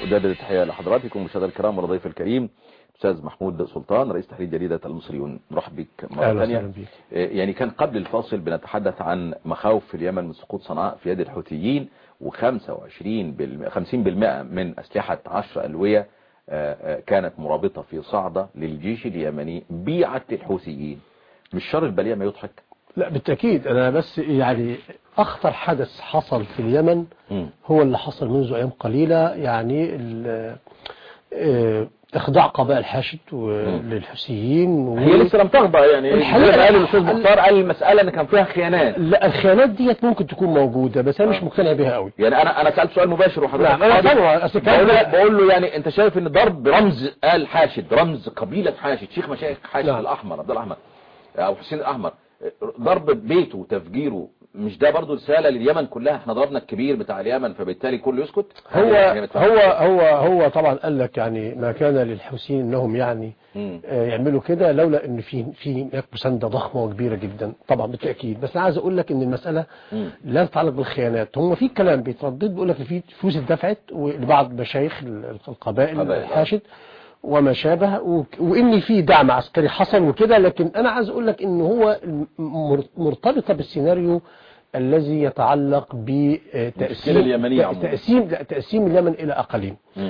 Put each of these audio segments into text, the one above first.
أجدد التحية لحضراتكم مشاهدينا الكرام والضيف الكريم أستاذ محمود سلطان رئيس تحرير جريدة المصريون نرحب بك مرة أهلا ثانية وسهلا بك. يعني كان قبل الفاصل بنتحدث عن مخاوف في اليمن من سقوط صنعاء في يد الحوثيين و25 بال 50% من أسلحة 10 ألوية آه، آه، كانت مرابطة في صعدة للجيش اليمني بيعت للحوثيين مش شر البلية ما يضحك لا بالتأكيد أنا بس يعني أخطر حدث حصل في اليمن مم. هو اللي حصل منذ أيام قليلة يعني ال- آه، إخضاع قبائل حاشد و- للحوثيين و- هي لسه لم تخضع يعني الحقيقة- زي ما قال الاستاذ ال- مختار قال المسألة ان كان فيها خيانات لا الخيانات ديت ممكن تكون موجودة بس أنا مش مقتنع بها قوي يعني انا انا سالت سؤال مباشر وحضرتك نعم، أنا حاضر. سامعه، أصل كان- بقول له بقول له يعني انت شايف ان ضرب رمز آل حاشد رمز قبيله حاشد شيخ مشايخ حاشد نعم. الاحمر عبد الاحمر او حسين الاحمر ضرب بيته وتفجيره مش ده برضو رساله لليمن كلها احنا ضربنا الكبير بتاع اليمن فبالتالي كله يسكت هو هي بتفهم. هو هو هو طبعا قال لك يعني ما كان للحوثيين انهم يعني مم. آه، يعملوا كده لولا ان في في هناك مسانده ضخمه وكبيره جدا طبعا بالتاكيد بس انا عايز اقول لك ان المساله مم. لا تتعلق بالخيانات هم في كلام بيتردد بيقول لك في فلوس اتدفعت لبعض مشايخ ال- القبائل قبائل، آه. الحاشد وما شابه وك- وان في دعم عسكري حصل وكده لكن انا عايز اقول لك ان هو مر- مرتبطه بالسيناريو الذي يتعلق المشكلة بتقسيم اليمنية عموما. تقسيم لا، تقسيم اليمن الى اقاليم مم.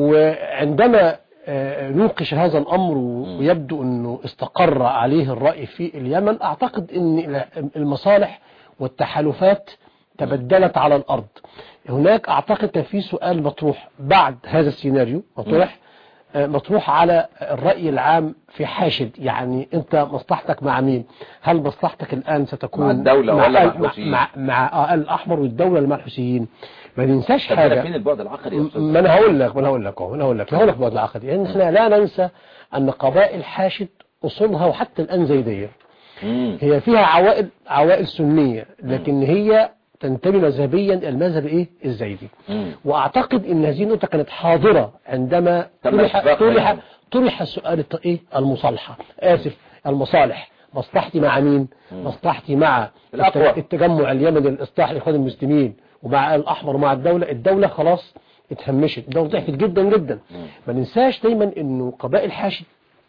وعندما آه، نوقش هذا الأمر ويبدو أنه استقر عليه الرأي في اليمن أعتقد أن المصالح والتحالفات تبدلت على الأرض هناك أعتقد كان في سؤال مطروح بعد هذا السيناريو مطروح آه، مطروح على الرأي العام في حاشد يعني أنت مصلحتك مع مين هل مصلحتك الآن ستكون مع الدولة ولا مع مع, الحوثيين؟ مع, مع آه، الأحمر والدولة اللي مع الحوثيين ما ننساش طب حاجة هنا فين البعد العقدي يا استاذ ما انا هقول لك ما انا هقول لك اهو انا هقول لك هقول لك بعد العقدي يعني احنا لا ننسى ان قبائل حاشد اصولها وحتى الان زيديه مم. هي فيها عوائل عوائل سنيه لكن هي تنتمي مذهبيا الى المذهب ايه الزيدي مم. واعتقد ان هذه النقطه كانت حاضره عندما تم طرح اتفاق طرح بينهم. طرح سؤال الت- ايه المصالحه اسف المصالح مصلحتي مع مين مصلحتي مع الأقوى. الت- التجمع اليمني للاصلاح الاخوان المسلمين ومع الاحمر ومع الدوله الدوله خلاص اتهمشت الدوله ضعفت جدا جدا ما ننساش دايما انه قبائل حاشد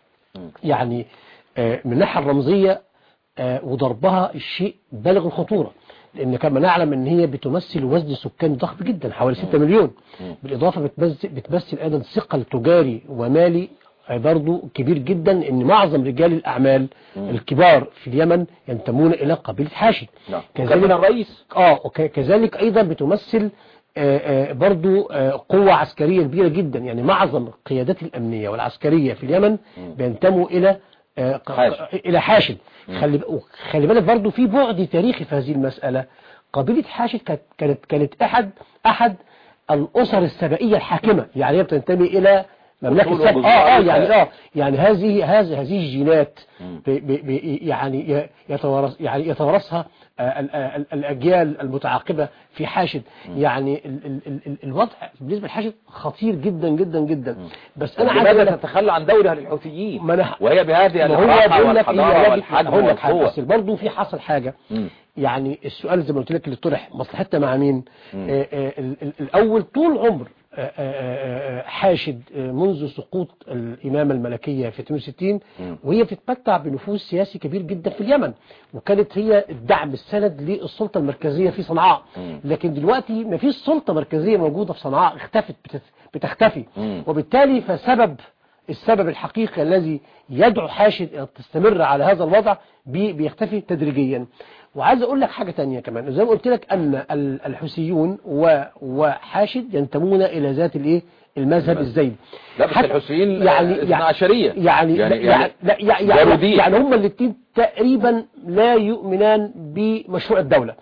يعني آه، من الناحيه الرمزيه آه، وضربها الشيء بالغ الخطوره لان كما نعلم ان هي بتمثل وزن سكاني ضخم جدا حوالي 6 مليون بالاضافه بتمثل بتمثل ايضا ثقل تجاري ومالي آه، برضو كبير جدا ان معظم رجال الاعمال الكبار في اليمن ينتمون الى قبيله حاشد نعم وكان من الرئيس اه وك- كذلك ايضا بتمثل آه، آه، برضو آه، قوة عسكرية كبيرة جدا يعني معظم القيادات الأمنية والعسكرية في اليمن بينتموا إلى آه، ق- حاشد. إلى حاشد خلي ب- خلي بالك برضو في بعد تاريخي في هذه المسألة قبيلة حاشد كانت كانت كانت أحد أحد الأسر السبائية الحاكمة يعني هي بتنتمي إلى مملكة أصول سبأ وجذور اه اه عريقة. يعني اه يعني هذه هذه هذه الجينات بي بي بي يعني ي- يتوارث يعني يتوارثها آه، ال- ال- الأجيال المتعاقبة في حاشد يعني ال ال ال ال الوضع بالنسبة لحاشد خطير جدا جدا جدا بس أنا عايز أقول لماذا لك- تتخلى عن دولها للحوثيين ما أنا وهي بهذه ما هو الراحة بيقول لك والحضارة إيه والحجم هقول لك حاجة والقوة بس برضه في حصل حاجة مم. يعني السؤال زي ما قلت لك اللي طرح مصلحتنا مع مين آه آه ال- ال- الأول طول عمر آه، آه، آه، آه، حاشد آه، منذ سقوط الإمامة الملكية في 62 وهي بتتمتع بنفوذ سياسي كبير جدا في اليمن وكانت هي الدعم السند للسلطة المركزية في صنعاء لكن دلوقتي ما فيش سلطة مركزية موجودة في صنعاء اختفت بتت- بتختفي مم. وبالتالي فسبب السبب الحقيقي الذي يدعو حاشد أن تستمر على هذا الوضع بي- بيختفي تدريجيا وعايز اقول لك حاجة تانية كمان زي ما قلت لك ان ال- الحوثيون و- وحاشد ينتمون الى ذات الايه المذهب الزيدي لا بس حتى- الحوثيين يعني اثنا عشرية يعني يعني- يعني يعني لا يعني جارودين. يعني هم الاثنين تقريبا لا يؤمنان بمشروع الدولة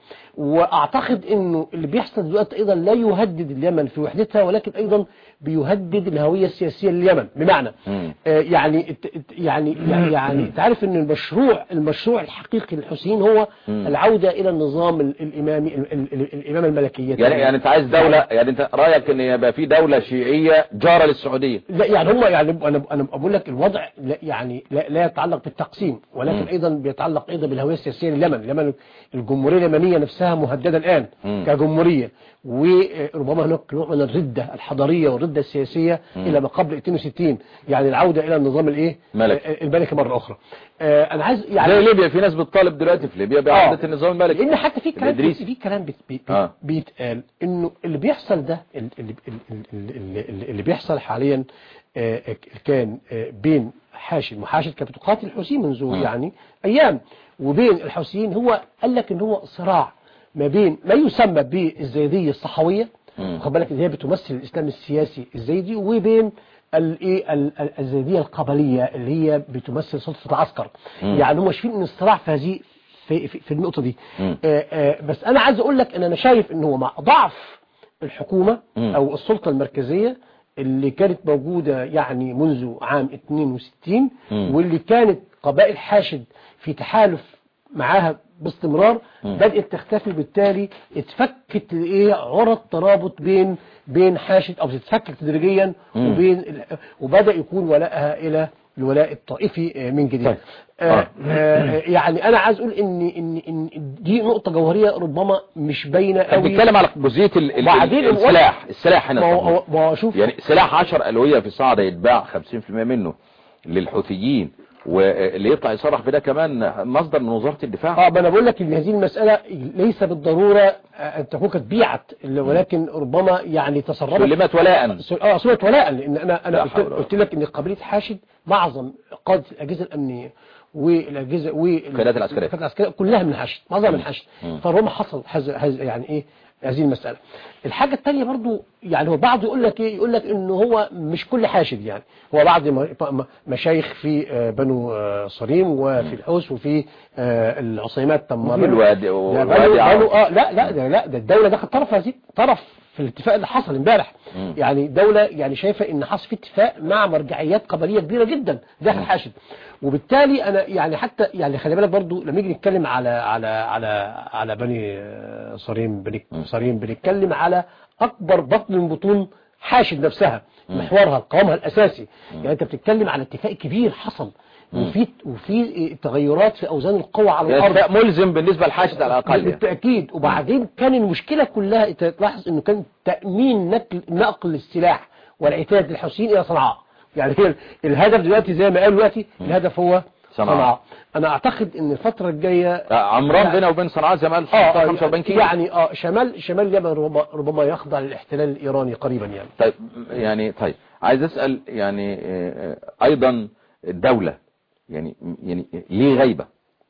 واعتقد انه اللي بيحصل دلوقتي ايضا لا يهدد اليمن في وحدتها ولكن ايضا بيهدد الهوية السياسية لليمن بمعنى مم. آه، يعني الت- الت- يعني يعني يعني انت عارف ان المشروع المشروع الحقيقي للحسين هو العودة الى النظام ال- الامامي ال- ال- ال- الامامة الملكية يعني يعني انت عايز دولة يعني انت رأيك ان يبقى في دولة شيعية هي جارة للسعودية لا يعني هم يعني انا انا بقول لك الوضع لا يعني لا, لا يتعلق بالتقسيم ولكن مم. ايضا بيتعلق ايضا بالهويه السياسيه لليمن، اليمن الجمهوريه اليمنيه نفسها مهدده الان مم. كجمهوريه وربما هناك نوع من الرده الحضاريه والرده السياسيه مم. الى ما قبل 62 يعني العوده الى النظام الايه؟ ملكي. آه، الملكي مره اخرى. آه، انا عايز يعني زي ليبيا في ناس بتطالب دلوقتي في ليبيا باعادة النظام الملكي لان حتى في كلام الإدريسي. في كلام بيت بيت آه. بيتقال انه اللي بيحصل ده اللي, اللي, اللي, اللي, اللي بيحصل حاليا آه، كان آه، بين حاشد محاشد كانت بتقاتل الحوثيين منذ مم. يعني ايام وبين الحوثيين هو قال لك ان هو صراع ما بين ما يسمى بالزيديه الصحويه مم. خد بالك اللي هي بتمثل الاسلام السياسي الزيدي وبين الايه ال- ال- الزيديه القبليه اللي هي بتمثل سلطه العسكر مم. يعني هم شايفين ان الصراع في هذه في, في, في النقطه دي مم. آه، آه، بس انا عايز اقول لك ان انا شايف ان هو مع ضعف الحكومه مم. او السلطه المركزيه اللي كانت موجوده يعني منذ عام 62 مم. واللي كانت قبائل حاشد في تحالف معاها باستمرار مم. بدات تختفي بالتالي اتفكت ايه عرى الترابط بين بين حاشد او تتفكك تدريجيا مم. وبين ال- وبدا يكون ولائها الى الولاء الطائفي آه، من جديد طيب. آه آه. آه يعني انا عايز اقول ان ان ان دي نقطه جوهريه ربما مش باينه طب قوي بنتكلم على جزئيه ال- ال- وبعدين ال- السلاح السلاح هنا ما طبعاً. هو ما هو شوف يعني سلاح 10 ألوية في صعدة يتباع 50% منه للحوثيين واللي يطلع يصرح بده كمان مصدر من وزارة الدفاع اه ما انا بقول لك ان هذه المساله ليس بالضروره آه، ان تكون قد بيعت ولكن ربما يعني تسربت سلمت ولاء اه سلمت ولاء لان انا انا لا قلت, حول ولا قلت لك ان قبيله حاشد معظم قاده الاجهزه الامنيه والاجهزه القيادات العسكرية. القيادات العسكريه كلها من حاشد معظم من حاشد مم. فربما حصل هذا هذا يعني ايه هذه المساله الحاجه الثانيه برضو يعني هو بعض يقول لك ايه يقول لك ان هو مش كل حاشد يعني هو بعض م- م- مشايخ في آه، بنو آه، صريم وفي الحوس وفي آه، العصيمات تمر وفي الوادي- لا وادي بنو عرب. بنو اه لا لا ده لا ده الدوله دخلت طرف هذه طرف في الاتفاق اللي حصل امبارح مم. يعني دولة يعني شايفة ان حصل في اتفاق مع مرجعيات قبلية كبيرة جدا داخل حاشد وبالتالي انا يعني حتى يعني خلي بالك برضو لما نيجي نتكلم على على على على بني آه، صريم بني صريم بنتكلم على اكبر بطن من بطون حاشد نفسها محورها قوامها الاساسي يعني انت بتتكلم على اتفاق كبير حصل وفي وفي تغيرات في اوزان القوى على يعني الارض اتفاق ملزم بالنسبة للحاشد على الأقل يعني. بالتأكيد وبعدين كان المشكلة كلها انت تلاحظ انه كان تأمين نقل, نقل السلاح والعتاد للحوثيين الى صنعاء يعني هي الهدف دلوقتي زي ما قالوا دلوقتي الهدف هو صنعاء. صنعاء انا اعتقد ان الفترة الجاية آه، عمران بينه وبين صنعاء زي ما قال اه 45 كيلو يعني اه شمال شمال اليمن ربما, ربما يخضع للاحتلال الايراني قريبا يعني طيب يعني طيب عايز اسال يعني آه، آه، ايضا الدولة يعني يعني ليه غايبة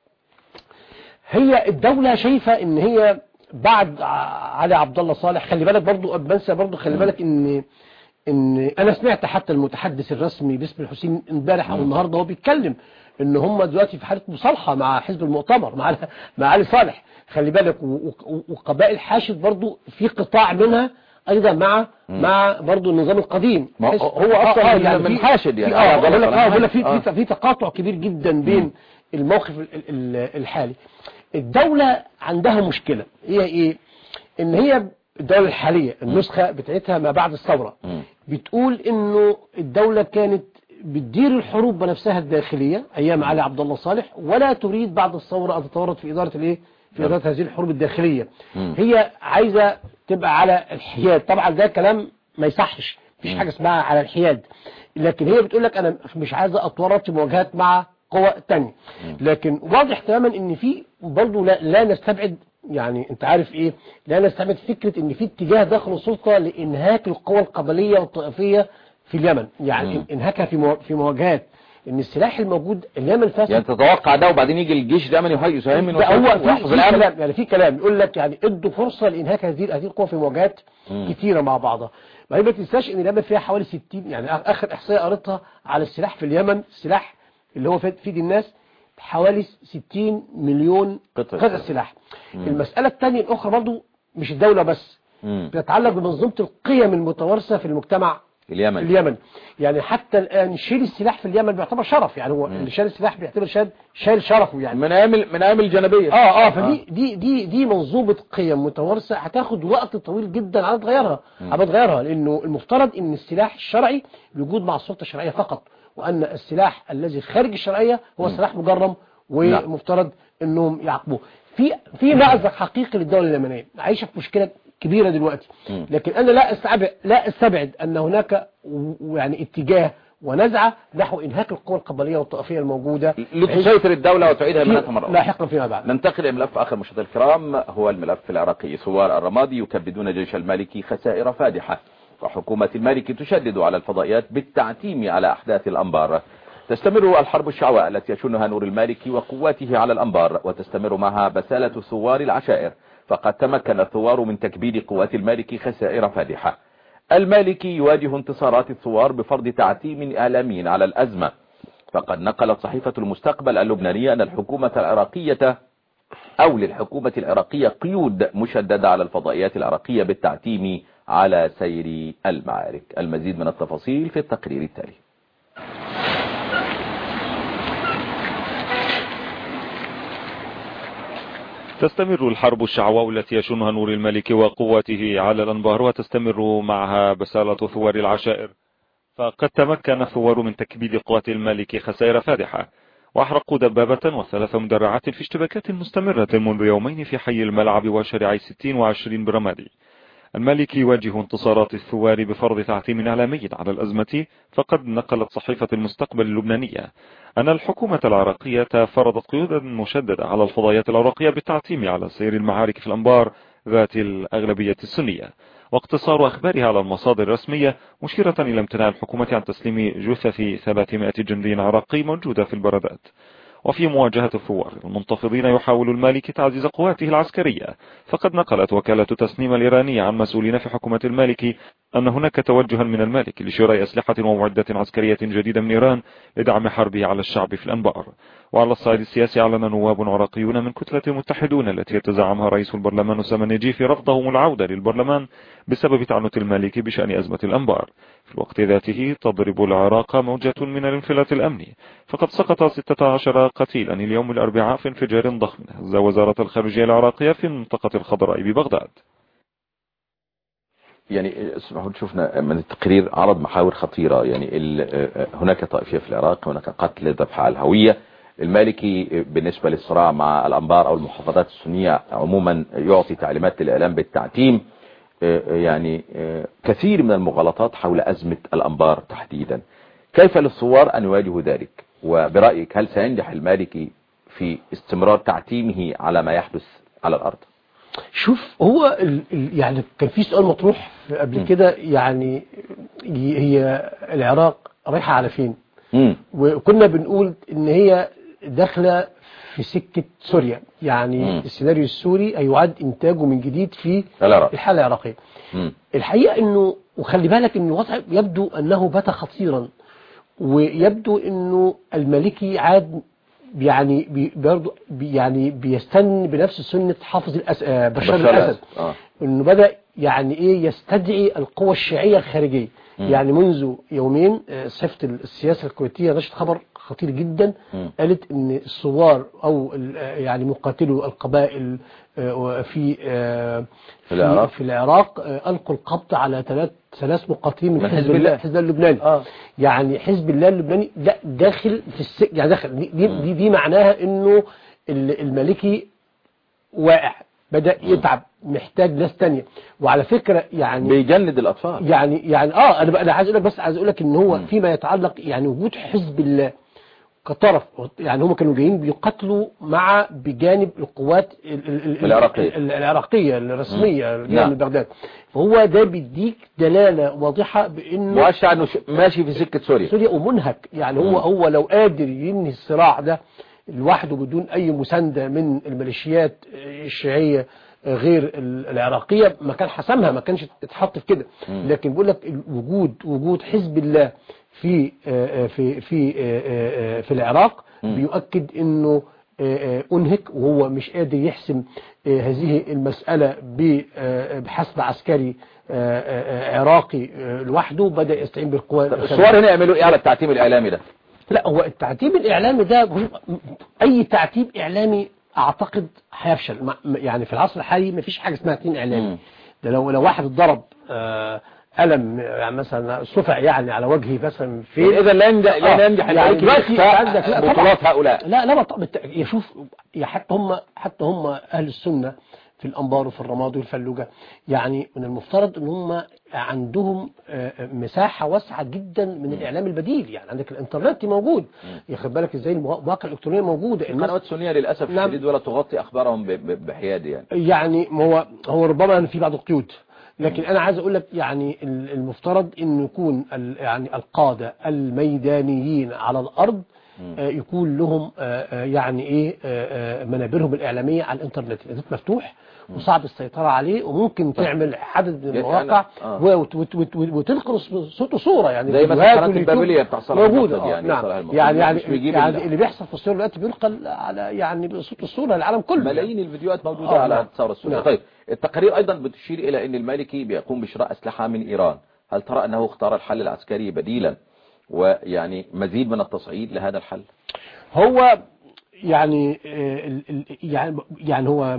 هي الدولة شايفة ان هي بعد ع- علي عبد الله صالح خلي بالك برضو بنسى برضو خلي بالك ان ان انا سمعت حتى المتحدث الرسمي باسم الحسين امبارح او النهارده هو بيتكلم ان هم دلوقتي في حاله مصالحه مع حزب المؤتمر مع مع علي صالح خلي بالك و- و- وقبائل حاشد برضو في قطاع منها ايضا مع مع برضو النظام القديم ما هو- بحيث- هو أصلاً من- من في- حاشد يعني. في- اه آه، بقول لك اه بقول لك في آه. في في تقاطع كبير جدا بين الموقف ال- ال- ال- الحالي الدولة عندها مشكلة هي ايه ان هي الدولة الحالية النسخة بتاعتها ما بعد الثورة مم. بتقول انه الدولة كانت بتدير الحروب بنفسها الداخلية ايام علي عبد الله صالح ولا تريد بعد الثورة ان تتورط في ادارة الايه في ادارة هذه الحروب الداخلية مم. هي عايزة تبقى على الحياد طبعا ده كلام ما يصحش مفيش حاجة اسمها على الحياد لكن هي بتقول لك انا مش عايزة اتورط في مواجهات مع قوى تانية لكن واضح تماما ان في برضه لا, لا نستبعد يعني انت عارف ايه لا نستبعد فكرة ان في اتجاه داخل السلطة لانهاك القوى القبلية والطائفية في اليمن يعني مم. انهاكها في مو- في مواجهات ان السلاح الموجود اليمن فاسد يعني تتوقع ده وبعدين يجي الجيش ده من يهي- يساهم ده هو في, ويحفظ في الامن كلام يعني في كلام يقول لك يعني ادوا فرصه لانهاك هذه هذه القوى في مواجهات مم. كتيره مع بعضها ما هي ما تنساش ان اليمن فيها حوالي 60 يعني آخ- اخر احصائيه قريتها على السلاح في اليمن السلاح اللي هو في في ايد الناس حوالي 60 مليون قطعة. قطعه سلاح المساله الثانيه الاخرى برضو مش الدوله بس مم. بتتعلق بمنظومه القيم المتوارثه في المجتمع اليمن اليمن يعني حتى الآن شيل السلاح في اليمن بيعتبر شرف يعني هو اللي شال السلاح بيعتبر شال شال شرفه يعني من ايام ال- من ايام الجنبيه اه اه فدي دي دي دي منظومه قيم متوارثه هتاخد وقت طويل جدا على تغيرها على تغيرها لانه المفترض ان السلاح الشرعي بيوجود مع السلطه الشرعيه فقط وان السلاح الذي خارج الشرعيه هو سلاح مجرم ومفترض انهم يعاقبوه في في مأزق حقيقي للدوله اليمنيه عايشه في مشكله كبيره دلوقتي لكن انا لا استبعد لا استبعد ان هناك و- يعني اتجاه ونزعه نحو انهاك القوى القبليه والطائفيه الموجوده لتسيطر الدولة وتعيدها منها مرة أخرى لاحقا فيما بعد ننتقل إلى ملف آخر مشاهدينا الكرام هو الملف العراقي ثوار الرمادي يكبدون جيش المالكي خسائر فادحة وحكومة المالكي تشدد على الفضائيات بالتعتيم على أحداث الأنبار تستمر الحرب الشعواء التي يشنها نور المالكي وقواته على الأنبار وتستمر معها بسالة ثوار العشائر فقد تمكن الثوار من تكبيد قوات المالكي خسائر فادحة المالكي يواجه انتصارات الثوار بفرض تعتيم إعلامي على الأزمة فقد نقلت صحيفة المستقبل اللبنانية أن الحكومة العراقية أو للحكومة العراقية قيود مشددة على الفضائيات العراقية بالتعتيم على سير المعارك المزيد من التفاصيل في التقرير التالي تستمر الحرب الشعواء التي يشنها نور الملك وقواته على الأنبار وتستمر معها بسالة ثوار العشائر فقد تمكن الثوار من تكبيد قوات الملك خسائر فادحة وأحرقوا دبابة وثلاث مدرعات في اشتباكات مستمرة منذ يومين في حي الملعب وشارعي 60 وعشرين برمادي المالك يواجه انتصارات الثوار بفرض تعتيم إعلامي على الأزمة فقد نقلت صحيفة المستقبل اللبنانية أن الحكومة العراقية فرضت قيودا مشددة على الفضائيات العراقية بالتعتيم على سير المعارك في الأنبار ذات الأغلبية السنية واقتصار أخبارها على المصادر الرسمية مشيرة إلى امتناع الحكومة عن تسليم جثث 300 جندي عراقي موجودة في البردات وفي مواجهة الثوار المنتفضين يحاول المالك تعزيز قواته العسكرية فقد نقلت وكالة تسنيم الإيرانية عن مسؤولين في حكومة المالك أن هناك توجها من المالك لشراء أسلحة ومعدات عسكرية جديدة من إيران لدعم حربه على الشعب في الأنبار وعلى الصعيد السياسي أعلن نواب عراقيون من كتلة المتحدون التي يتزعمها رئيس البرلمان سمنجيف رفضهم العودة للبرلمان بسبب تعنت المالك بشأن أزمة الأنبار في الوقت ذاته تضرب العراق موجة من الانفلات الأمني فقد سقط 16 قتيلا اليوم الأربعاء في انفجار ضخم هز وزارة الخارجية العراقية في المنطقة الخضراء ببغداد يعني اسمحوا لي شفنا من التقرير عرض محاور خطيرة يعني ال- هناك طائفية في العراق هناك قتل ذبح على الهوية المالكي بالنسبة للصراع مع الأنبار أو المحافظات السنية عموما يعطي تعليمات للإعلام بالتعتيم يعني كثير من المغالطات حول أزمة الأنبار تحديدا كيف للثوار أن يواجهوا ذلك وبرأيك هل سينجح المالكي في استمرار تعتيمه على ما يحدث على الأرض شوف هو ال ال يعني كان في سؤال مطروح قبل كده يعني ي- هي العراق رايحة على فين مم. وكنا بنقول ان هي داخلة في سكة سوريا يعني مم. السيناريو السوري هيعاد انتاجه من جديد في العراق. الحالة العراقية مم. الحقيقة انه وخلي بالك ان الوضع يبدو انه بات خطيرا ويبدو انه المالكي عاد يعني بي برضو بي يعني بيستن بنفس سنة حافظ الأس... آه، بشار بشار الأسد الأسد. آه. انه بدأ يعني ايه يستدعي القوى الشيعية الخارجية يعني منذ يومين آه، صحيفة السياسة الكويتية نشرت خبر خطير جدا مم. قالت ان الثوار او ال- آه، يعني مقاتلو القبائل آه، في آه، في العراق. في العراق آه، القوا القبض على ثلاث ثلاث مقاتلين من من حزب حزب الله الله. حزب الله اللبناني آه. يعني حزب الله اللبناني لا داخل في الس... يعني داخل دي, دي, دي, دي معناها انه ال- المالكي واقع بدأ يتعب محتاج ناس تانية وعلى فكرة يعني بيجند الأطفال يعني يعني اه انا بقى انا عايز اقول لك بس عايز اقول لك ان هو فيما يتعلق يعني وجود حزب الله كطرف يعني هم كانوا جايين بيقاتلوا مع بجانب القوات ال- ال- ال- العراقية. ال- العراقية الرسمية نعم. جايه من بغداد فهو ده بيديك دلالة واضحة بانه مؤشر انه ش- ماشي في سكة سوريا سوريا ومنهك يعني هو هو لو قادر ينهي الصراع ده لوحده بدون اي مساندة من الميليشيات الشيعية غير ال- العراقية ما كان حسمها ما كانش اتحط في كده لكن بيقول لك وجود وجود حزب الله في آه، آه، في في آه، آه، في العراق بيؤكد انه آه، آه، انهك وهو مش قادر يحسم آه، هذه المسألة ب- آه، بحسب عسكري آه، آه، عراقي آه، لوحده بدأ يستعين بالقوى الصور هنا يعملوا ايه على التعتيم الاعلامي ده لا هو التعتيم الإعلامي ده هو- أي تعتيم إعلامي أعتقد هيفشل ما- ما- يعني في العصر الحالي مفيش حاجة اسمها تعتيم إعلامي مم. ده لو لو واحد اتضرب آه، ألم يعني مثلا صفع يعني على وجهه مثلا في اذا لا ينجح لا آه، ينجح يعني الملك دلوقتي بإخفاء عندك لا طبعا. بطولات هؤلاء لا لا بط- بالت- يشوف يا حتى هم حتى هم أهل السنة في الأنبار وفي الرماد والفلوجة يعني من المفترض ان هم عندهم آه، آه، مساحة واسعة جدا من الإعلام البديل يعني عندك الإنترنت موجود ياخد بالك إزاي المواقع الإلكترونية موجودة الناس القنوات السنية للأسف نعم. الشديد ولا تغطي أخبارهم ب- ب- بحياد يعني يعني ما هو هو ربما في بعض القيود لكن انا عايز اقول لك يعني ال- المفترض ان يكون ال- يعني القاده الميدانيين على الارض آه، يكون لهم آه، آه، يعني ايه آه، آه، منابرهم الاعلاميه على الانترنت الانترنت مفتوح وصعب السيطره عليه وممكن تعمل عدد من يعني المواقع أنا- آه. وت- وت- وت- وتنقل صوت وصوره يعني زي مثلا فيديوهات قناة واليوتيوب البابلية بتاع صلاح موجوده المقصد آه، يعني نعم صلاح المقصد يعني يعني مش بيجيب يعني ال- اللي بيحصل في السوري دلوقتي بينقل على يعني بصوت الصوره للعالم كله ملايين الفيديوهات موجودة آه، على نعم. الثورة السورية نعم. طيب التقارير أيضا بتشير إلى أن المالكي بيقوم بشراء أسلحة من إيران هل ترى أنه اختار الحل العسكري بديلا ويعني مزيد من التصعيد لهذا الحل هو يعني آه، ال- ال- يعني يعني هو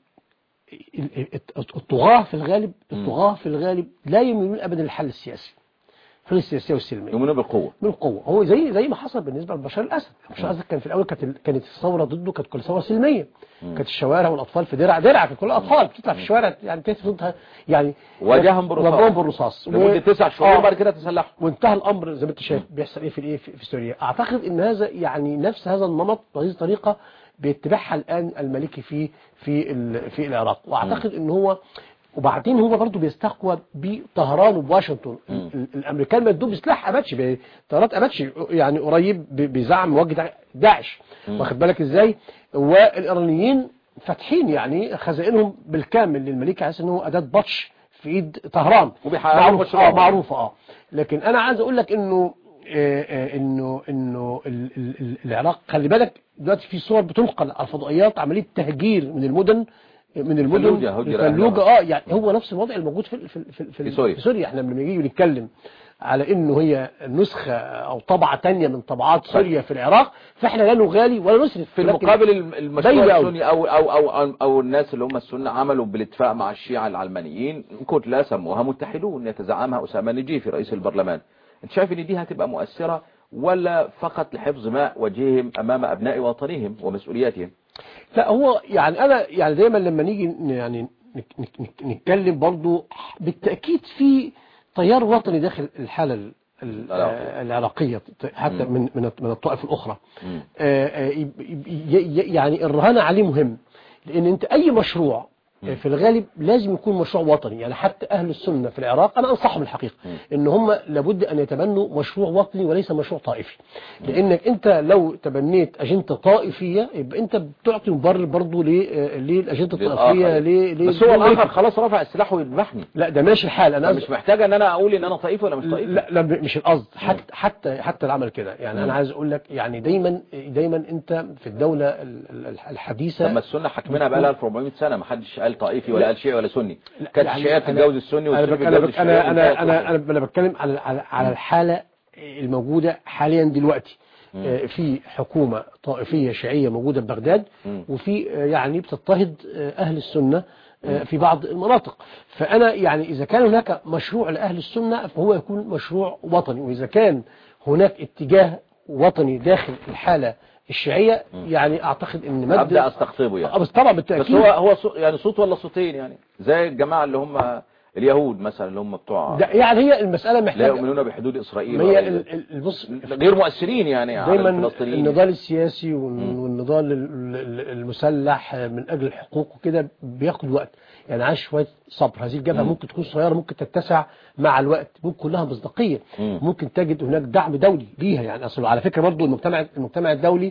ال- ال- الطغاة في الغالب الطغاة في الغالب لا يميلون ابدا للحل السياسي الحل السياسية والسلمية يؤمنون بالقوة بالقوة هو زي زي ما حصل بالنسبة لبشار الأسد بشار الأسد كان في الأول كانت ال- كانت الثورة ضده كانت كل ثورة سلمية كانت الشوارع والأطفال في درع درع كانت كل الأطفال بتطلع في الشوارع يعني تهتف ضدها يعني واجههم بالرصاص. واجههم بالرصاص لمدة و- تسع شهور آه. وبعد كده تسلحوا وانتهى الامر زي ما انت شايف بيحصل ايه في الايه في في سوريا اعتقد ان هذا يعني نفس هذا النمط بهذه الطريقه بيتبعها الان المالكي في في ال- في العراق واعتقد ان هو وبعدين هو برضه بيستقوى بطهران وبواشنطن ال- ال- الامريكان مدوا بسلاح اباتشي ب- طيارات اباتشي يعني قريب ب- بزعم موجه داعش واخد بالك ازاي والايرانيين فاتحين يعني خزائنهم بالكامل للملكي على اساس ان هو اداه بطش في ايد طهران وبيحققوا معروف مشروعهم. اه معروفه اه لكن انا عايز اقول لك انه آه، آه، انه انه ال- ال- ال- العراق خلي بالك دلوقتي في صور بتنقل على الفضائيات عمليه تهجير من المدن من المدن فلوجة، هجر الفلوجة أهلها. اه يعني هو نفس الوضع الموجود في في في, في سوريا. في سوريا احنا لما نيجي نتكلم على انه هي نسخه او طبعه تانية من طبعات سوريا في العراق فاحنا لا نغالي ولا نسرف في لكن المقابل الم- المشروع ضيق أوي. السني أو, أو, أو, أو, أو الناس اللي هم السنة عملوا بالاتفاق مع الشيعة العلمانيين كتلة سموها متحدون يتزعمها أسامة نجيفي رئيس البرلمان انت شايف ان دي هتبقى مؤثرة ولا فقط لحفظ ماء وجههم أمام أبناء وطنهم ومسؤولياتهم لا هو يعني انا يعني دايما لما نيجي ن- يعني نك- نك- نك- نتكلم برضو بالتاكيد في تيار وطني داخل الحاله ال- ال- العراقية. آه، العراقيه حتى مم. من من من الطوائف الاخرى مم. آه، آه، يب- يب- ي- ي- يعني الرهان عليه مهم لان انت اي مشروع آه، في الغالب لازم يكون مشروع وطني يعني حتى اهل السنه في العراق انا انصحهم الحقيقه ان هم لابد ان يتبنوا مشروع وطني وليس مشروع طائفي لانك انت لو تبنيت اجنده طائفيه يبقى انت بتعطي مبرر برضه للاجنده الطائفيه للآخر. ليه ليه بس هو ليه- الآخر خلاص رفع السلاح ويذبحني لا ده ماشي الحال انا مش محتاج ان انا اقول ان انا طائفي ولا مش طائفي لا لا مش القصد حتى حتى حتى العمل كده يعني انا عايز اقول لك يعني دايما دايما انت في الدوله ال- ال- الحديثه لما السنة حكمنا بقى لها 1400 سنة ما حدش قال طائفي ولا قال شيعي ولا سني كانت يعني الشيعية أنا- تتجوز السني انا والسني بك انا بيتجوز بك انا الشيعي انا وانتهت انا القصة. انا أنا بتكلم على على على الحاله الموجوده حاليا دلوقتي آه، في حكومه طائفيه شيعيه موجوده في بغداد مم. وفي آه، يعني بتضطهد آه، اهل السنه آه، في بعض المناطق فانا يعني اذا كان هناك مشروع لاهل السنه فهو يكون مشروع وطني واذا كان هناك اتجاه وطني داخل الحاله الشيعيه يعني اعتقد ان مد ابدا استقطبه آه، يعني بس طبعا بس بالتاكيد هو هو صو- يعني صوت ولا صوتين يعني زي الجماعة اللي هم اليهود مثلا اللي هم بتوع ده يعني هي المساله لا محتاجه يؤمنون بحدود اسرائيل ما هي وغير ال- ال- البص غير مؤثرين يعني على دايما الفلسطينيين النضال السياسي وال- والنضال ال- ال- المسلح من اجل الحقوق وكده بياخد وقت يعني عايز شويه صبر هذه الجبهه مم. ممكن تكون صغيره ممكن تتسع مع الوقت ممكن لها مصداقيه مم. ممكن تجد هناك دعم دولي ليها يعني اصل على فكره برضو المجتمع المجتمع الدولي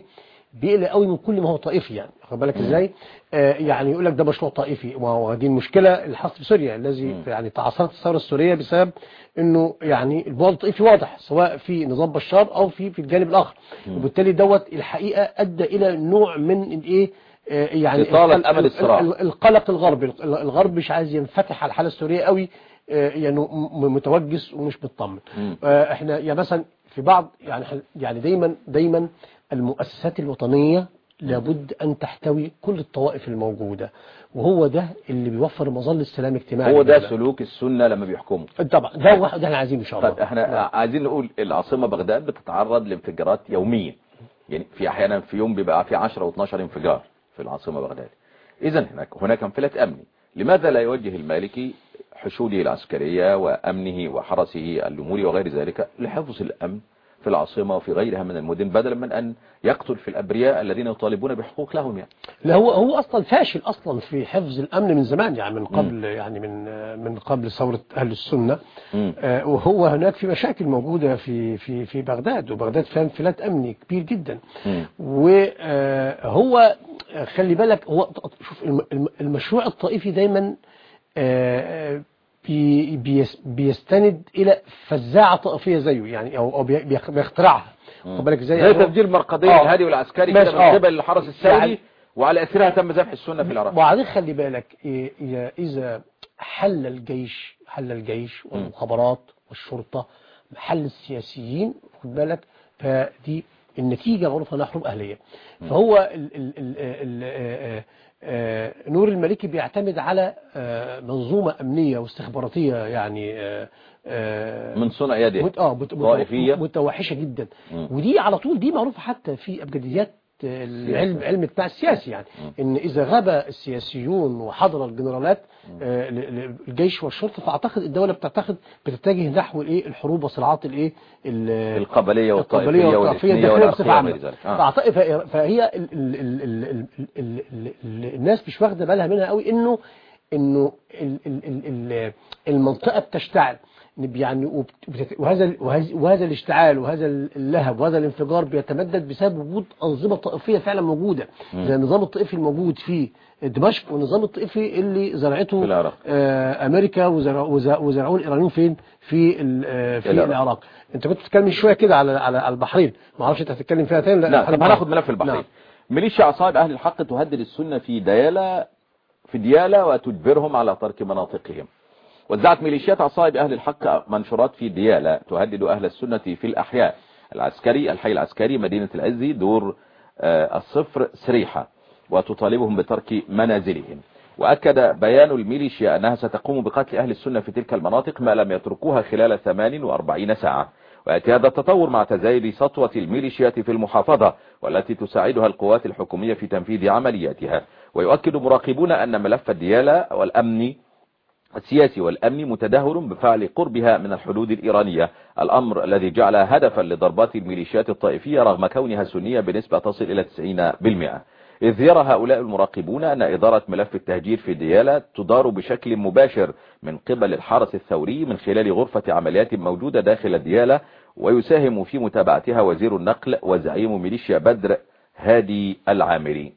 بيقلق قوي من كل ما هو طائفي يعني واخد بالك ازاي آه يعني يقول لك ده مشروع طائفي وهو دي المشكله اللي حصلت في سوريا الذي يعني تعثرت الثوره السوريه بسبب انه يعني البعد الطائفي واضح سواء في نظام بشار او في في الجانب الاخر وبالتالي دوت الحقيقه ادى الى نوع من الايه آه، يعني إطالة ال- أمل ال- الصراع. ال- القلق الغربي ال- الغرب مش عايز ينفتح على الحاله السوريه قوي آه، يعني م- متوجس ومش مطمن مم. آه، احنا يعني مثلا في بعض يعني إحنا- يعني دايما دايما المؤسسات الوطنيه لابد ان تحتوي كل الطوائف الموجوده وهو ده اللي بيوفر مظله السلام الاجتماعي هو ده للبلد. سلوك السنة لما بيحكموا طبعا ده واحد ده احنا عايزينه ان شاء الله طيب احنا عايزين نقول العاصمة بغداد بتتعرض لانفجارات يوميا يعني في احيانا في يوم بيبقى في 10 و12 انفجار في العاصمة بغداد اذا هناك هناك انفلات امني لماذا لا يوجه المالكي حشوده العسكرية وامنه وحرسه الاموري وغير ذلك لحفظ الامن في العاصمة وفي غيرها من المدن بدلا من ان يقتل في الابرياء الذين يطالبون بحقوق لهم يعني لا هو هو اصلا فاشل اصلا في حفظ الامن من زمان يعني من قبل يعني من من قبل ثوره اهل السنه مم. آه، وهو هناك في مشاكل موجوده في في في بغداد وبغداد فيها انفلات امني كبير جدا مم. وهو خلي بالك هو شوف الم- الم- المشروع الطائفي دايما آه، بي- بيس- بيستند الى فزاعه طائفيه زيه يعني او أو بي- بيخ- بيخترعها خد بالك ازاي زي يعني هو- تفجير مرقدية آه. الهادي والعسكري ماشي، كده من آه. قبل الحرس السوري يعني- وعلى اثرها تم ذبح السنة في العراق وبعدين خلي بالك إيه- إيه- إذا حل الجيش حل الجيش والمخابرات والشرطة محل السياسيين خد بالك فدي النتيجة معروفة انها حروب أهلية فهو ال ال ال ال آه، آه، نور المالكي بيعتمد على آه، منظومة أمنية واستخباراتية يعني آه، آه، من صنع يده مت... اه مت... مت- طائفية. متوحشه جدا مم. ودي على طول دي معروفه حتى في ابجديات العلم علم بتاع السياسي يعني ان اذا غاب السياسيون وحضر الجنرالات آه، ل- ل- الجيش والشرطه فاعتقد الدوله بتعتقد بتتجه نحو الايه الحروب وصراعات الايه ال- القبلية والطائفية القبليه والطائفيه والإثنية الداخليه بصفه والأخية عامه وغير ذلك آه. فأعتقد- فهي- فهي ال ال ال ال ال ال ال ال الناس مش واخده بالها منها قوي انه انه ال ال ال ال المنطقه بتشتعل يعني وبت- وهذا وهذا وهذا الاشتعال وهذا اللهب وهذا الانفجار بيتمدد بسبب وجود انظمه طائفيه فعلا موجوده زي النظام الطائفي الموجود في دمشق والنظام الطائفي اللي زرعته في العراق. آه، امريكا وزرع- وز- وزرعوه الايرانيين فين في ال- آه، في العراق. العراق انت كنت بتتكلم من شويه كده على على على البحرين ما اعرفش انت هتتكلم فيها تاني لا طب أنا هناخد ملف البحرين نعم. ميليشيا عصائب أهل الحق تهدد السنة في ديالى في ديالى وتجبرهم على ترك مناطقهم وزعت ميليشيات عصائب أهل الحق منشورات في ديالى تهدد أهل السنة في الأحياء العسكري الحي العسكري مدينة العزي دور آه، الصفر سريحة وتطالبهم بترك منازلهم وأكد بيان الميليشيا أنها ستقوم بقتل أهل السنة في تلك المناطق ما لم يتركوها خلال 48 ساعة ويأتي هذا التطور مع تزايد سطوة الميليشيات في المحافظة والتي تساعدها القوات الحكومية في تنفيذ عملياتها ويؤكد مراقبون أن ملف الديالى والأمن السياسي والأمني متدهور بفعل قربها من الحدود الإيرانية الأمر الذي جعلها هدفا لضربات الميليشيات الطائفية رغم كونها سنية بنسبة تصل إلى 90% إذ يرى هؤلاء المراقبون أن إدارة ملف التهجير في ديالى تدار بشكل مباشر من قبل الحرس الثوري من خلال غرفة عمليات موجودة داخل ديالى ويساهم في متابعتها وزير النقل وزعيم ميليشيا بدر هادي العامري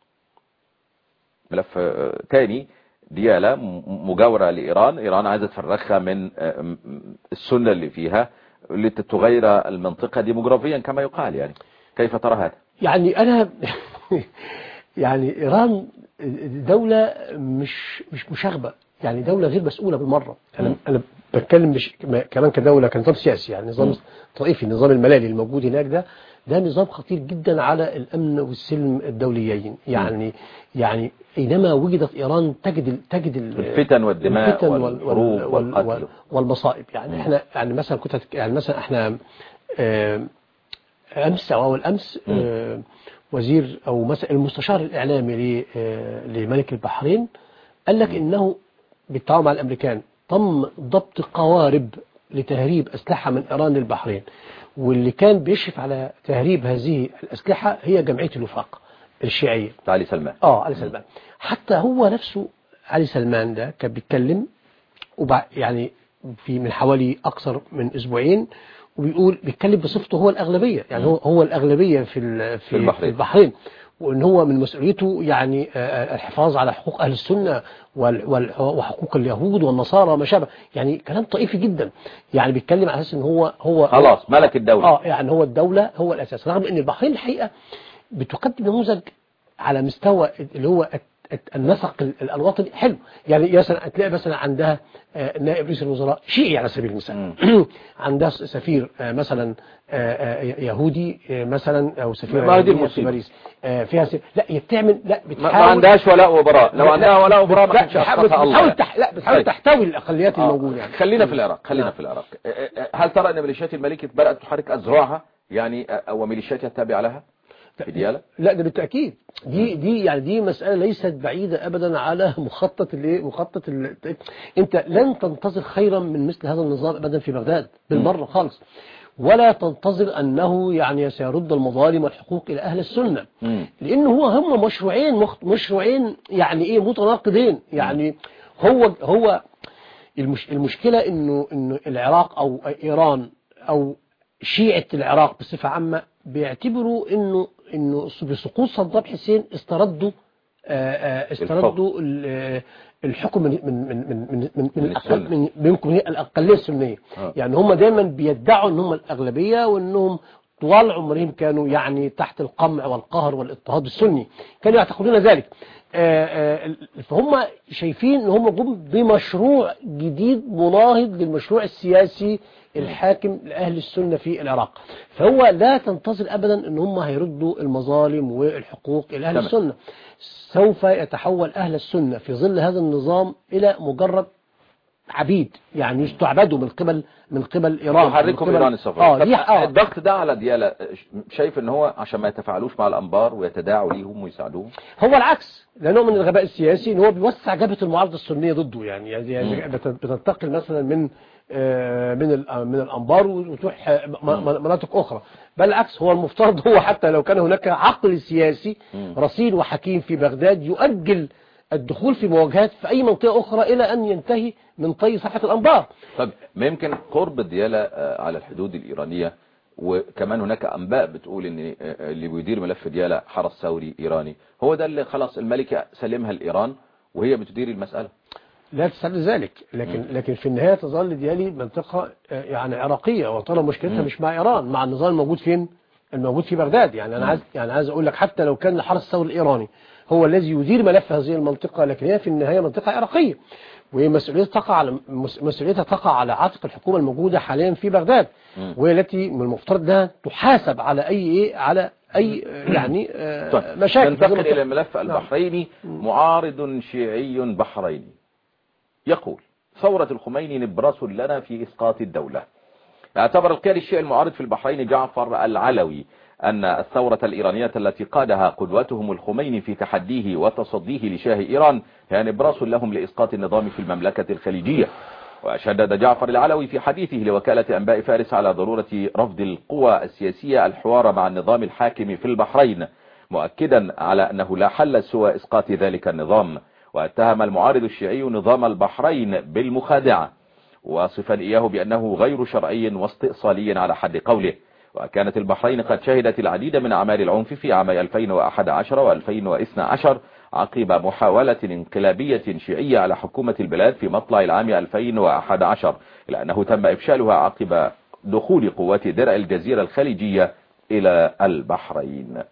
ملف آه، تاني ديالى م- مجاورة لإيران إيران عايزة تفرخها من آه، م- م- السنة اللي فيها لتغير المنطقة ديموغرافيا كما يقال يعني كيف ترى هذا يعني انا يعني ايران دولة مش مش مشاغبة يعني دولة غير مسؤولة بالمرة انا انا بتكلم مش كمان كدولة كنظام سياسي يعني نظام طائفي النظام الملالي الموجود هناك ده ده نظام خطير جدا على الامن والسلم الدوليين يعني يعني اينما وجدت ايران تجد ال- تجد ال- الفتن والدماء الفتن وال- والحروب وال- والقتل. وال- والمصائب يعني احنا يعني مثلا كنت هتك- يعني مثلا احنا آه، امس او اول امس آه، وزير او مثلا المستشار الاعلامي ل- آه، لملك البحرين قال لك انه بالتعاون مع الامريكان تم ضبط قوارب لتهريب اسلحه من ايران للبحرين واللي كان بيشرف على تهريب هذه الاسلحه هي جمعيه الوفاق الشيعيه علي سلمان اه علي سلمان حتى هو نفسه علي سلمان ده كان بيتكلم وبع يعني في من حوالي اكثر من اسبوعين وبيقول بيتكلم بصفته هو الاغلبيه يعني هو هو الاغلبيه في ال- في, البحرين. في البحرين وان هو من مسؤوليته يعني آه، آه، الحفاظ على حقوق اهل السنه وال- وال- وحقوق اليهود والنصارى وما شابه يعني كلام طائفي جدا يعني بيتكلم على اساس ان هو هو خلاص ملك الدولة اه يعني هو الدولة هو الأساس رغم أن البحرين الحقيقة بتقدم نموذج على مستوى اللي هو الت- الت- النسق ال- ال- الوطني حلو يعني مثلا تلاقي مثلا عندها آه، نائب رئيس الوزراء شيعي على سبيل المثال عندها س- سفير آه، مثلا آه، آه، يهودي آه، مثلا او سفير ما هي دي يهودية في المصيبة. باريس آه، فيها س... لا هي بتعمل لا ما, بتحاول ما عندهاش ولاء وبراء لو لا، عندها ولاء وبراء ما لا كانش بتحاول أسقطها الله بتحاول يعني. تح... لا بتحاول طيب. تحتوي الاقليات آه. الموجوده يعني خلينا في العراق خلينا نعم. في العراق آه، آه، هل ترى ان ميليشيات الملك بدات تحرك اذرعها يعني آه، وميليشيات التابعه لها في ديالى لا ده بالتأكيد دي دي يعني دي مسألة ليست بعيدة أبدا على مخطط الايه مخطط ال... أنت لن تنتظر خيرا من مثل هذا النظام أبدا في بغداد بالمرة خالص ولا تنتظر أنه يعني سيرد المظالم والحقوق إلى أهل السنة مم. لأن هو هم مشروعين مخ... مشروعين يعني إيه متناقضين يعني هو هو المش... المشكلة إنه إنه العراق أو إيران أو شيعة العراق بصفة عامة بيعتبروا إنه إنه بسقوط صدام حسين استردوا آه، آه، استردوا ال- آه، الحكم من من من من من من, من, من الأقل السنة. من منكم هي الأقلية السنية آه. يعني هم دايما بيدعوا ان هم الأغلبية وانهم طوال عمرهم كانوا يعني تحت القمع والقهر والاضطهاد السني كانوا يعتقدون ذلك آه، آه، فهم شايفين ان هم جم بمشروع جديد مناهض للمشروع السياسي الحاكم لأهل السنة في العراق فهو لا تنتظر أبدا ان هم هيردوا المظالم والحقوق إلى أهل تمام. السنة سوف يتحول أهل السنة في ظل هذا النظام إلى مجرد عبيد يعني يستعبدوا من قبل من قبل إيران يحركهم من قبل- ايران الصفر اه طب دي اه الضغط ده على ديالى شايف ان هو عشان ما يتفاعلوش مع الانبار ويتداعوا ليهم ويساعدوهم هو العكس لأنه من الغباء السياسي ان هو بيوسع جبهة المعارضة السنية ضده يعني يعني بت- بتنتقل مثلا من آه، من ال- من الأنبار وتروح آه، م- م- مناطق أخرى بل العكس هو المفترض هو حتى لو كان هناك عقل سياسي رصين وحكيم في بغداد يؤجل الدخول في مواجهات في أي منطقة أخرى إلى أن ينتهي من طي صفحة الأنبار طب ما يمكن قرب ديالى آه، على الحدود الإيرانية وكمان هناك أنباء بتقول ان آه، اللي بيدير ملف ديالى حرس ثوري إيراني هو ده اللي خلاص الملكة سلمها لإيران وهي بتدير المسألة لا تسأل ذلك لكن لكن في النهاية تظل ديالي منطقة آه، يعني عراقية وطالما مشكلتها مش مع إيران مع النظام الموجود فين الموجود في بغداد يعني أنا عايز يعني عايز أقول لك حتى لو كان الحرس الثوري الإيراني هو الذي يدير ملف هذه المنطقة لكن هي في النهاية منطقة عراقية ومسؤوليتها تقع على مس- مسؤوليتها تقع على عاتق الحكومة الموجودة حاليا في بغداد وهي التي من المفترض انها تحاسب على أي إيه على أي آه، يعني آه، طيب مشاكل في هذه ننتقل المنطقة. إلى الملف البحريني معارض شيعي بحريني يقول ثورة الخميني نبرس لنا في إسقاط الدولة اعتبر القيادي الشيعي المعارض في البحرين جعفر العلوي أن الثورة الإيرانية التي قادها قدوتهم الخميني في تحديه وتصديه لشاه إيران هي نبراس لهم لإسقاط النظام في المملكة الخليجية وشدد جعفر العلوي في حديثه لوكالة أنباء فارس على ضرورة رفض القوى السياسية الحوار مع النظام الحاكم في البحرين مؤكدا على أنه لا حل سوى إسقاط ذلك النظام واتهم المعارض الشيعي نظام البحرين بالمخادعة واصفا إياه بأنه غير شرعي واستئصالي على حد قوله وكانت البحرين قد شهدت العديد من أعمال العنف في عامي 2011 و2012 عقب محاولة انقلابية شيعية على حكومة البلاد في مطلع العام 2011 إلى أنه تم إفشالها عقب دخول قوات درع الجزيرة الخليجية إلى البحرين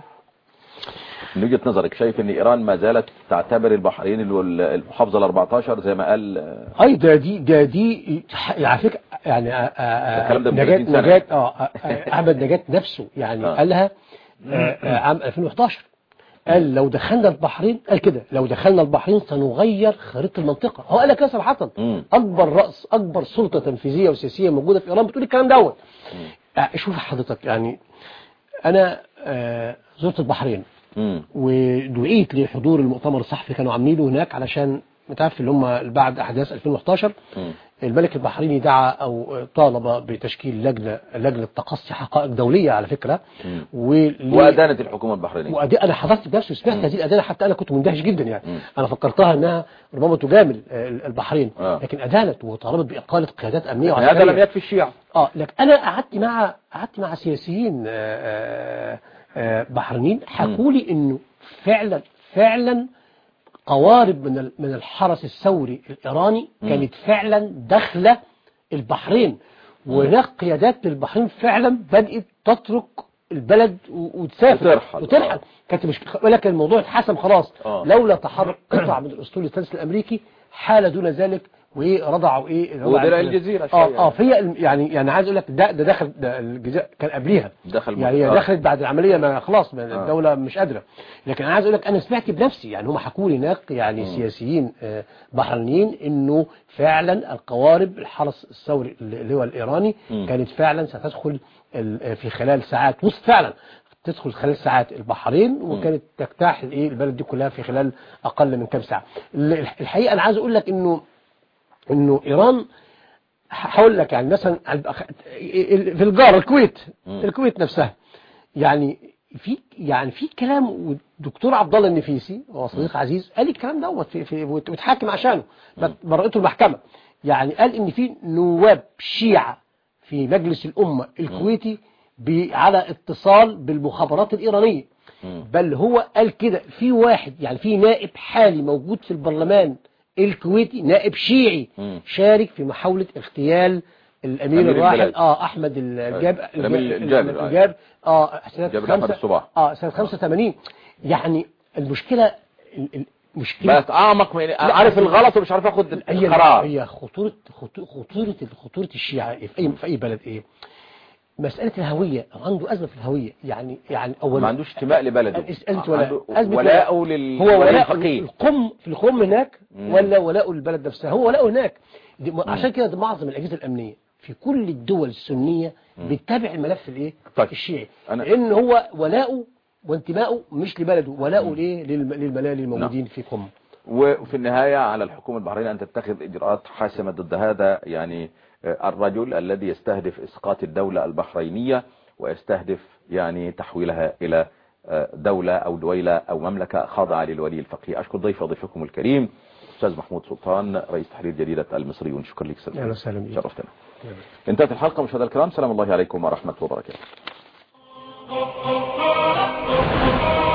من وجهة نظرك شايف ان ايران ما زالت تعتبر البحرين اللي هو المحافظة ال 14 زي ما قال اي ده دي ده دي على فكره يعني آه، آه، الكلام ده من نجاة 30 سنة. نجاة اه آه، آه، احمد نجاة نفسه يعني آه. قالها آه، آه، عام 2011 قال لو دخلنا البحرين قال كده لو دخلنا البحرين سنغير خريطة المنطقة هو قال كده صراحة مم. أكبر رأس أكبر سلطة تنفيذية وسياسية موجودة في إيران بتقول الكلام دوت آه، شوف حضرتك يعني أنا آه، زرت البحرين مم. ودعيت لحضور المؤتمر الصحفي كانوا عاملينه هناك علشان متعرف اللي هم بعد احداث 2011 مم. الملك البحريني دعا أو طالب بتشكيل لجنة لجنة تقصي حقائق دولية على فكرة ولي- وأدانت الحكومة البحرينية وأدي أنا حضرت بنفسي وسمعت هذه الأدانة حتى أنا كنت مندهش جدا يعني مم. أنا فكرتها أنها ربما تجامل آه، البحرين آه. لكن أدانت وطالبت بإقالة قيادات أمنية هذا وعسكرية لم يكفي الشيعة اه لكن انا قعدت مع قعدت مع سياسيين آه، آه، آه، بحرينيين حكوا لي انه فعلا فعلا قوارب من ال- من الحرس الثوري الايراني كانت فعلا داخله البحرين وهناك قيادات البحرين فعلا بدات تترك البلد و- وتسافر وترحل. وترحل آه. كانت مش ولكن الموضوع اتحسم خلاص آه. لولا تحرك قطع من الاسطول الثالث الامريكي حال دون ذلك وايه رضعوا ايه اللي هو ودرع عارف- الجزيرة اه شوية. اه فهي الم- يعني يعني عايز اقول لك ده ده دخل ده الجزائر كان قبليها دخل يعني هي آه. دخلت بعد العمليه ما خلاص ما آه. الدوله مش قادره لكن انا عايز اقول لك انا سمعت بنفسي يعني هم حكوا لي هناك يعني سياسيين آه، بحرينيين انه فعلا القوارب الحرس الثوري اللي هو الايراني مم. كانت فعلا ستدخل ال- آه، في خلال ساعات وسط فعلا تدخل خلال ساعات البحرين وكانت تجتاح الايه البلد دي كلها في خلال اقل من كام ساعه ال- الحقيقه انا عايز اقول لك انه انه ايران هقول لك يعني مثلا في الجار الكويت مم. الكويت نفسها يعني في يعني في كلام والدكتور عبد الله النفيسي هو صديق عزيز قال الكلام دوت في في واتحاكم عشانه برأته المحكمه يعني قال ان في نواب شيعة في مجلس الامه الكويتي ب- على اتصال بالمخابرات الايرانيه مم. بل هو قال كده في واحد يعني في نائب حالي موجود في البرلمان الكويتي نائب شيعي مم. شارك في محاولة اغتيال الأمير أمير الراحل البلاد. اه أحمد الجاب الأمير الجابر، آه. الجاب اه سنة جابر أحمد خمسة الصباح. اه سنة 85 يعني المشكلة ال- المشكلة بقت أعمق من عارف الغلط ومش عارف أخد هي القرار هي خطورة خطو- خطورة خطورة الشيعة في أي في أي بلد إيه مسألة الهوية عنده أزمة في الهوية يعني يعني أولا ما عندوش انتماء لبلده أزمة ولاء عنده أزمة ولاءه لل هو ولاء الفقيه القم في القم هناك مم. ولا ولاء البلد نفسها هو ولاءه هناك دي عشان كده ده معظم الأجهزة الأمنية في كل الدول السنية بتتابع الملف الايه طيب. الشيعي أنا- لأن هو ولاؤه وانتمائه مش لبلده ولاؤه ليه للم- للملاذ الموجودين في قم وفي النهاية على الحكومة البحرينية أن تتخذ إجراءات حاسمة ضد هذا يعني آه، الرجل الذي يستهدف إسقاط الدولة البحرينية ويستهدف يعني تحويلها إلى آه، دولة أو دويلة أو مملكة خاضعة للولي الفقيه أشكر ضيف ضيفكم الكريم أستاذ محمود سلطان رئيس تحرير جريدة المصريون شكرا لك أهلا وسهلا بك. شرفتنا انتهت الحلقة مشاهدينا الكرام سلام الله عليكم ورحمة الله وبركاته